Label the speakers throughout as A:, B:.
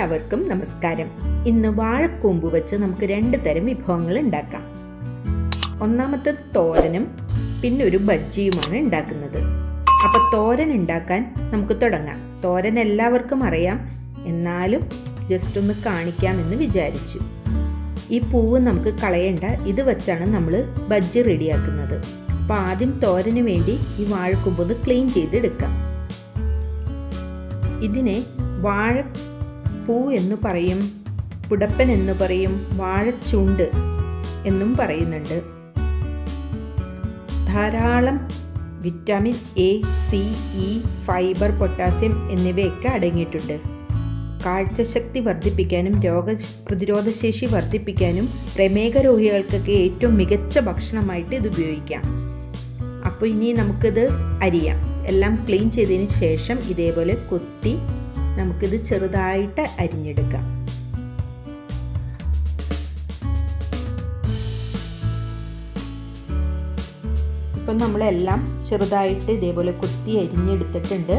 A: എല്ലാവർക്കും നമസ്കാരം ഇന്ന് വാഴക്കൂമ്പ് വെച്ച് നമുക്ക് രണ്ട് തരം വിഭവങ്ങൾ ഉണ്ടാക്കാം ഒന്നാമത്തത് തോരനും പിന്നെ ഒരു ബജ്ജിയുമാണ് ഉണ്ടാക്കുന്നത് അപ്പോൾ തോരൻ ഉണ്ടാക്കാൻ നമുക്ക് തുടങ്ങാം തോരൻ എല്ലാവർക്കും അറിയാം എന്നാലും ജസ്റ്റ് ഒന്ന് കാണിക്കാമെന്ന് വിചാരിച്ചു ഈ പൂവ് നമുക്ക് കളയണ്ട ഇത് വെച്ചാണ് നമ്മൾ ബജ്ജി റെഡിയാക്കുന്നത് അപ്പോൾ ആദ്യം തോരന് വേണ്ടി ഈ വാഴക്കൂമ്പ് ഒന്ന് ക്ലീൻ ചെയ്തെടുക്കാം ഇതിനെ വാഴപ്പൂ എന്ന് പറയും പുടപ്പൻ എന്ന് പറയും വാഴച്ചുണ്ട് എന്നും പറയുന്നുണ്ട് ധാരാളം vitamin A C E fibre potassium എന്നിവയൊക്കെ അടങ്ങിയിട്ടുണ്ട് കാഴ്ചശക്തി വർദ്ധിപ്പിക്കാനും രോഗ പ്രതിരോധശേഷി വർദ്ധിപ്പിക്കാനും പ്രമേഹ രോഗികൾക്കൊക്കെ ഏറ്റവും മികച്ച ഭക്ഷണമായിട്ട് ഇത് ഉപയോഗിക്കാം അപ്പോൾ ഇനി നമുക്കിത് അരിയാം എല്ലാം ക്ലീൻ ചെയ്തതിന് ശേഷം ഇതേപോലെ കൊത്തി നമുക്കിത് ചെറുതായിട്ട് അരിഞ്ഞെടുക്കാം ഇപ്പം നമ്മളെല്ലാം ചെറുതായിട്ട് ഇതേപോലെ കൊത്തി അരിഞ്ഞെടുത്തിട്ടുണ്ട്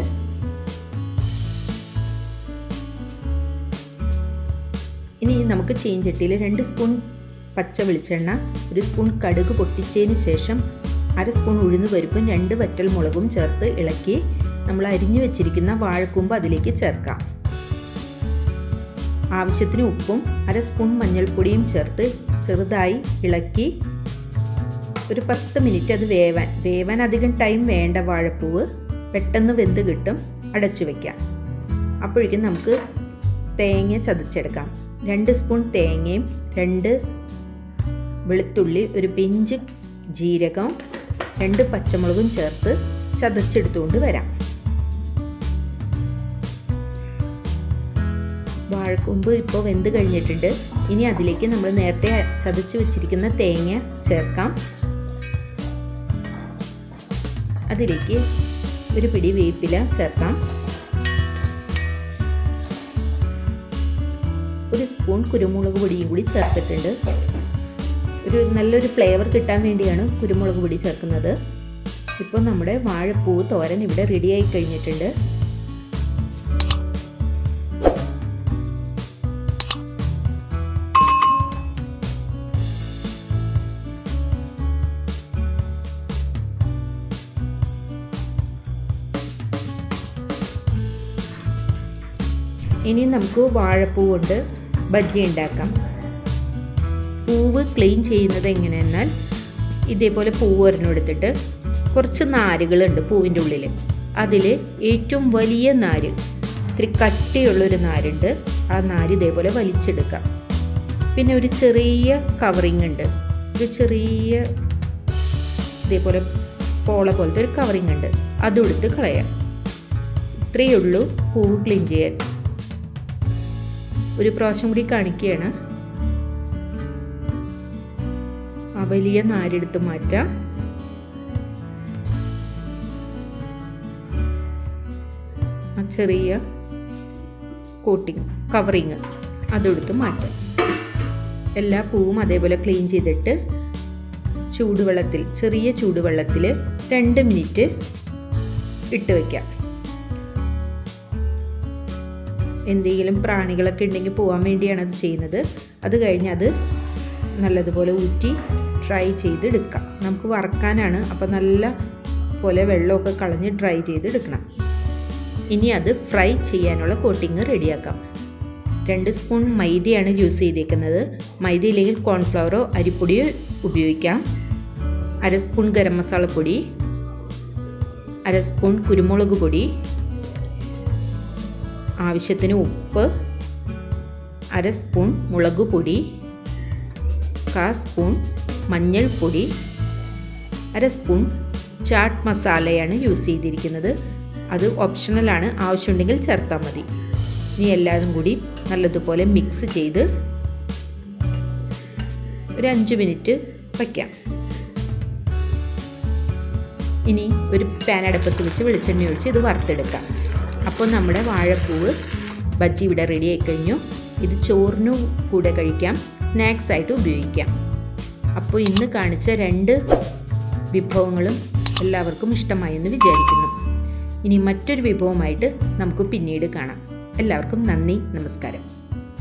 A: ഇനി നമുക്ക് ചീഞ്ചട്ടിയിൽ രണ്ട് സ്പൂൺ പച്ച വെളിച്ചെണ്ണ ഒരു സ്പൂൺ കടുക് പൊട്ടിച്ചതിന് ശേഷം അര സ്പൂൺ ഉഴുന്ന് പരിപ്പും രണ്ട് വറ്റൽ മുളകും ചേർത്ത് ഇളക്കി നമ്മൾ അരിഞ്ഞു വെച്ചിരിക്കുന്ന വാഴക്കൂമ്പ് അതിലേക്ക് ചേർക്കാം ആവശ്യത്തിന് ഉപ്പും അര സ്പൂൺ മഞ്ഞൾപ്പൊടിയും ചേർത്ത് ചെറുതായി ഇളക്കി ഒരു പത്ത് മിനിറ്റ് അത് വേവാൻ വേവാൻ അധികം ടൈം വേണ്ട വാഴപ്പൂവ് പെട്ടെന്ന് വെന്ത് കിട്ടും അടച്ചു വയ്ക്കാം അപ്പോഴേക്കും നമുക്ക് തേങ്ങ ചതച്ചെടുക്കാം രണ്ട് സ്പൂൺ തേങ്ങയും രണ്ട് വെളുത്തുള്ളി ഒരു പിഞ്ച് ജീരകം രണ്ട് പച്ചമുളകും ചേർത്ത് ചതച്ചെടുത്തുകൊണ്ട് വരാം വാഴക്കൊമ്പ് ഇപ്പോൾ വെന്ത് കഴിഞ്ഞിട്ടുണ്ട് ഇനി അതിലേക്ക് നമ്മൾ നേരത്തെ ചതച്ച് വെച്ചിരിക്കുന്ന തേങ്ങ ചേർക്കാം അതിലേക്ക് ഒരു പിടി വേപ്പില ചേർക്കാം ഒരു സ്പൂൺ കുരുമുളക് പൊടിയും കൂടി ചേർത്തിട്ടുണ്ട് ഒരു നല്ലൊരു ഫ്ലേവർ കിട്ടാൻ വേണ്ടിയാണ് കുരുമുളക് പൊടി ചേർക്കുന്നത് ഇപ്പോൾ നമ്മുടെ വാഴപ്പൂ തോരൻ ഇവിടെ റെഡിയായി കഴിഞ്ഞിട്ടുണ്ട് ഇനി നമുക്ക് വാഴപ്പൂ കൊണ്ട് ബജ്ജി ഉണ്ടാക്കാം പൂവ് ക്ലീൻ ചെയ്യുന്നത് എങ്ങനെയെന്നാൽ ഇതേപോലെ പൂവ് ഒരെണ്ണെടുത്തിട്ട് കുറച്ച് നാരുകളുണ്ട് പൂവിൻ്റെ ഉള്ളിൽ അതിൽ ഏറ്റവും വലിയ നാര് ഇത്തിരി കട്ടിയുള്ളൊരു നാരുണ്ട് ആ നാര് ഇതേപോലെ വലിച്ചെടുക്കാം പിന്നെ ഒരു ചെറിയ കവറിങ് ഉണ്ട് ഒരു ചെറിയ ഇതേപോലെ പോള പോലത്തെ ഒരു കവറിങ് ഉണ്ട് അതും എടുത്ത് കളയാം ഇത്രയേ ഉള്ളൂ പൂവ് ക്ലീൻ ചെയ്യാൻ ഒരു പ്രാവശ്യം കൂടി കാണിക്കുകയാണ് ആ വലിയ നാരെടുത്ത് മാറ്റാം ആ ചെറിയ കോട്ടിങ് കവറിങ് അതെടുത്ത് മാറ്റാം എല്ലാ പൂവും അതേപോലെ ക്ലീൻ ചെയ്തിട്ട് ചൂടുവെള്ളത്തിൽ ചെറിയ ചൂടുവെള്ളത്തിൽ രണ്ട് മിനിറ്റ് ഇട്ട് വയ്ക്കാം എന്തെങ്കിലും പ്രാണികളൊക്കെ ഉണ്ടെങ്കിൽ പോകാൻ വേണ്ടിയാണ് അത് ചെയ്യുന്നത് അത് കഴിഞ്ഞ് അത് നല്ലതുപോലെ ഊറ്റി ഡ്രൈ ചെയ്ത് എടുക്കാം നമുക്ക് വറക്കാനാണ് അപ്പോൾ നല്ല പോലെ വെള്ളമൊക്കെ കളഞ്ഞ് ഡ്രൈ ചെയ്ത് എടുക്കണം ഇനി അത് ഫ്രൈ ചെയ്യാനുള്ള കോട്ടിങ് റെഡിയാക്കാം രണ്ട് സ്പൂൺ മൈദയാണ് യൂസ് ചെയ്തേക്കുന്നത് മൈദ ഇല്ലെങ്കിൽ കോൺഫ്ലവറോ അരിപ്പൊടിയോ ഉപയോഗിക്കാം അര സ്പൂൺ ഗരം മസാലപ്പൊടി അര സ്പൂൺ കുരുമുളക് പൊടി ആവശ്യത്തിന് ഉപ്പ് അര സ്പൂൺ മുളക് പൊടി കാ സ്പൂൺ മഞ്ഞൾപ്പൊടി അര സ്പൂൺ ചാട്ട് മസാലയാണ് യൂസ് ചെയ്തിരിക്കുന്നത് അത് ഓപ്ഷണലാണ് ആവശ്യമുണ്ടെങ്കിൽ ചേർത്താൽ മതി ഇനി എല്ലാതും കൂടി നല്ലതുപോലെ മിക്സ് ചെയ്ത് ഒരു അഞ്ച് മിനിറ്റ് വയ്ക്കാം ഇനി ഒരു പാൻ അടുപ്പത്ത് വെച്ച് വെളിച്ചെണ്ണ ഒഴിച്ച് ഇത് വറുത്തെടുക്കാം അപ്പോൾ നമ്മുടെ വാഴപ്പൂവ് ബജ്ജി ഇവിടെ റെഡി ആയി കഴിഞ്ഞു ഇത് ചോറിനു കൂടെ കഴിക്കാം സ്നാക്സ് ആയിട്ട് ഉപയോഗിക്കാം അപ്പോൾ ഇന്ന് കാണിച്ച രണ്ട് വിഭവങ്ങളും എല്ലാവർക്കും ഇഷ്ടമായി എന്ന് വിചാരിക്കുന്നു ഇനി മറ്റൊരു വിഭവമായിട്ട് നമുക്ക് പിന്നീട് കാണാം എല്ലാവർക്കും നന്ദി നമസ്കാരം